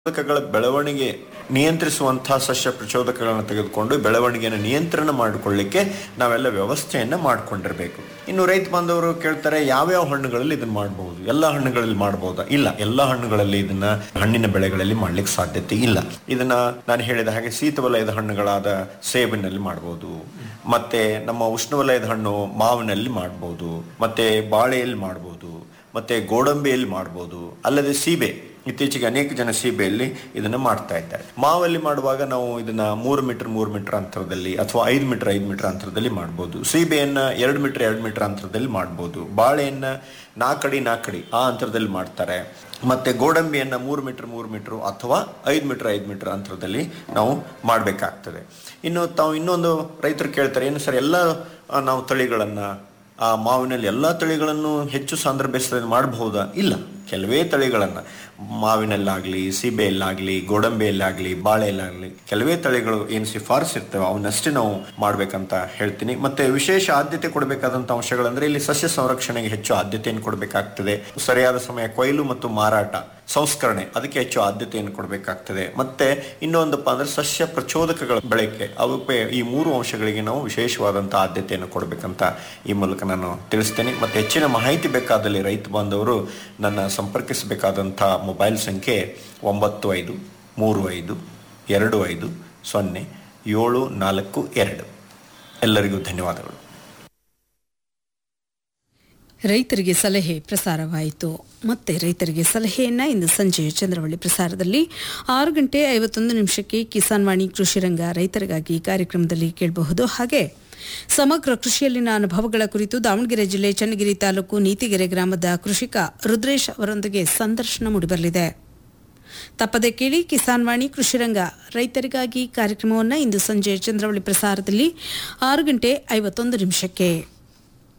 ಪ್ರಚೋದಕಗಳ ಬೆಳವಣಿಗೆ ನಿಯಂತ್ರಿಸುವಂತಹ ಸಸ್ಯ ಪ್ರಚೋದಕಗಳನ್ನು ತೆಗೆದುಕೊಂಡು ಬೆಳವಣಿಗೆಯನ್ನು ನಿಯಂತ್ರಣ ಮಾಡಿಕೊಳ್ಳಿಕ್ಕೆ ನಾವೆಲ್ಲ ವ್ಯವಸ್ಥೆಯನ್ನ ಮಾಡಿಕೊಂಡಿರಬೇಕು ಇನ್ನು ರೈತ ಬಾಂಧವರು ಕೇಳ್ತಾರೆ ಯಾವ್ಯಾವ ಹಣ್ಣುಗಳಲ್ಲಿ ಇದನ್ನ ಮಾಡಬಹುದು ಎಲ್ಲ ಹಣ್ಣುಗಳಲ್ಲಿ ಮಾಡಬಹುದಾ ಇಲ್ಲ ಎಲ್ಲ ಹಣ್ಣುಗಳಲ್ಲಿ ಇದನ್ನ ಹಣ್ಣಿನ ಬೆಳೆಗಳಲ್ಲಿ ಮಾಡ್ಲಿಕ್ಕೆ ಸಾಧ್ಯತೆ ಇಲ್ಲ ಇದನ್ನ ನಾನು ಹೇಳಿದ ಹಾಗೆ ಶೀತವಲಯದ ಹಣ್ಣುಗಳಾದ ಸೇಬಿನಲ್ಲಿ ಮಾಡಬಹುದು ಮತ್ತೆ ನಮ್ಮ ಉಷ್ಣವಲಯದ ಹಣ್ಣು ಮಾವಿನಲ್ಲಿ ಮಾಡಬಹುದು ಮತ್ತೆ ಬಾಳೆಯಲ್ಲಿ ಮಾಡಬಹುದು ಮತ್ತೆ ಗೋಡಂಬಿಯಲ್ಲಿ ಮಾಡಬಹುದು ಅಲ್ಲದೆ ಸೀಬೆ ಇತ್ತೀಚೆಗೆ ಅನೇಕ ಜನ ಸೀಬೆಯಲ್ಲಿ ಇದನ್ನ ಮಾಡ್ತಾ ಇದ್ದಾರೆ ಮಾವಲ್ಲಿ ಮಾಡುವಾಗ ನಾವು ಇದನ್ನ ಮೂರು ಮೀಟರ್ ಮೂರು ಮೀಟರ್ ಅಂತರದಲ್ಲಿ ಅಥವಾ ಐದು ಮೀಟರ್ ಐದು ಮೀಟರ್ ಅಂತರದಲ್ಲಿ ಮಾಡ್ಬೋದು ಸೀಬೆಯನ್ನ ಎರಡು ಮೀಟರ್ ಎರಡು ಮೀಟರ್ ಅಂತರದಲ್ಲಿ ಮಾಡ್ಬೋದು ಬಾಳೆಯನ್ನ ನಾಲ್ಕಡಿ ನಾಲ್ಕಡಿ ಆ ಅಂತರದಲ್ಲಿ ಮಾಡ್ತಾರೆ ಮತ್ತೆ ಗೋಡಂಬಿಯನ್ನ ಮೂರು ಮೀಟರ್ ಮೂರು ಮೀಟರ್ ಅಥವಾ ಐದು ಮೀಟರ್ ಐದು ಮೀಟರ್ ಅಂತರದಲ್ಲಿ ನಾವು ಮಾಡಬೇಕಾಗ್ತದೆ ಇನ್ನು ತಾವು ಇನ್ನೊಂದು ರೈತರು ಕೇಳ್ತಾರೆ ಏನು ಸರ್ ಎಲ್ಲ ಆ, ನಾವು ತಳಿಗಳನ್ನ ಆ ಮಾವಿನಲ್ಲಿ ಎಲ್ಲ ತಳಿಗಳನ್ನು ಹೆಚ್ಚು ಸಾಂದ್ರ ಬೇಸಾಯ ಮಾಡಬಹುದಾ ಇಲ್ಲ ಕೆಲವೇ ತಳಿಗಳನ್ನ ಮಾವಿನಲ್ಲಾಗ್ಲಿ ಸೀಬೆಯಲ್ಲಾಗ್ಲಿ ಗೋಡಂಬಿಯಲ್ಲಾಗ್ಲಿ ಬಾಳೆಯಲ್ಲಾಗ್ಲಿ ಕೆಲವೇ ತಳಿಗಳು ಏನು ಶಿಫಾರಸ್ ಇರ್ತವೆ ಅವನ್ನಷ್ಟೇ ನಾವು ಮಾಡ್ಬೇಕಂತ ಹೇಳ್ತೀನಿ ಮತ್ತೆ ವಿಶೇಷ ಆದ್ಯತೆ ಕೊಡಬೇಕಾದಂತ ಅಂಶಗಳಂದ್ರೆ ಇಲ್ಲಿ ಸಸ್ಯ ಸಂರಕ್ಷಣೆಗೆ ಹೆಚ್ಚು ಆದ್ಯತೆಯನ್ನು ಕೊಡಬೇಕಾಗ್ತದೆ ಸರಿಯಾದ ಸಮಯ ಕೊಯ್ಲು ಮತ್ತು ಮಾರಾಟ ಸಂಸ್ಕರಣೆ ಅದಕ್ಕೆ ಹೆಚ್ಚು ಆದ್ಯತೆಯನ್ನು ಕೊಡಬೇಕಾಗ್ತದೆ ಮತ್ತೆ ಇನ್ನೊಂದಪ್ಪ ಅಂದ್ರೆ ಸಸ್ಯ ಪ್ರಚೋದಕಗಳ ಬಳಕೆ ಅವಕ್ಕೆ ಈ ಮೂರು ಅಂಶಗಳಿಗೆ ನಾವು ವಿಶೇಷವಾದಂತಹ ಆದ್ಯತೆಯನ್ನು ಕೊಡಬೇಕಂತ ಈ ಮೂಲಕ ನಾನು ತಿಳಿಸ್ತೇನೆ ಮತ್ತೆ ಹೆಚ್ಚಿನ ಮಾಹಿತಿ ಬೇಕಾದಲ್ಲಿ ರೈತ ಬಾಂಧವರು ನನ್ನ ಸಂಪರ್ಕಿಸಬೇಕಾದಂಥ ಮೊಬೈಲ್ ಸಂಖ್ಯೆ ಒಂಬತ್ತು ಐದು ಮೂರು ಐದು ಎರಡು ಐದು ಸೊನ್ನೆ ಏಳು ನಾಲ್ಕು ಎರಡು ಎಲ್ಲರಿಗೂ ಧನ್ಯವಾದಗಳು ರೈತರಿಗೆ ಸಲಹೆ ಪ್ರಸಾರವಾಯಿತು ಮತ್ತೆ ರೈತರಿಗೆ ಸಲಹೆಯನ್ನ ಇಂದು ಸಂಜೆ ಚಂದ್ರವಳ್ಳಿ ಪ್ರಸಾರದಲ್ಲಿ ಆರು ಗಂಟೆ ಐವತ್ತೊಂದು ನಿಮಿಷಕ್ಕೆ ಕಿಸಾನ್ ವಾಣಿ ಕೃಷಿ ರಂಗ ರೈತರಿಗಾಗಿ ಕಾರ್ಯಕ್ರಮದಲ್ಲಿ ಕೇಳಬಹುದು ಹಾಗೆ ಸಮಗ್ರ ಕೃಷಿಯಲ್ಲಿನ ಅನುಭವಗಳ ಕುರಿತು ದಾವಣಗೆರೆ ಜಿಲ್ಲೆ ಚನ್ನಗಿರಿ ತಾಲೂಕು ನೀತಿಗೆರೆ ಗ್ರಾಮದ ಕೃಷಿಕ ರುದ್ರೇಶ್ ಅವರೊಂದಿಗೆ ಸಂದರ್ಶನ ಮೂಡಿಬರಲಿದೆ ತಪ್ಪದೆ ಕೇಳಿ ಕಿಸಾನ್ ವಾಣಿ ಕೃಷಿರಂಗ ರೈತರಿಗಾಗಿ ಕಾರ್ಯಕ್ರಮವನ್ನು ಇಂದು ಸಂಜೆ ಚಂದ್ರವಳ್ಳಿ ಪ್ರಸಾರದಲ್ಲಿ ಆರು ಗಂಟೆ ಐವತ್ತೊಂದು ನಿಮಿಷಕ್ಕೆ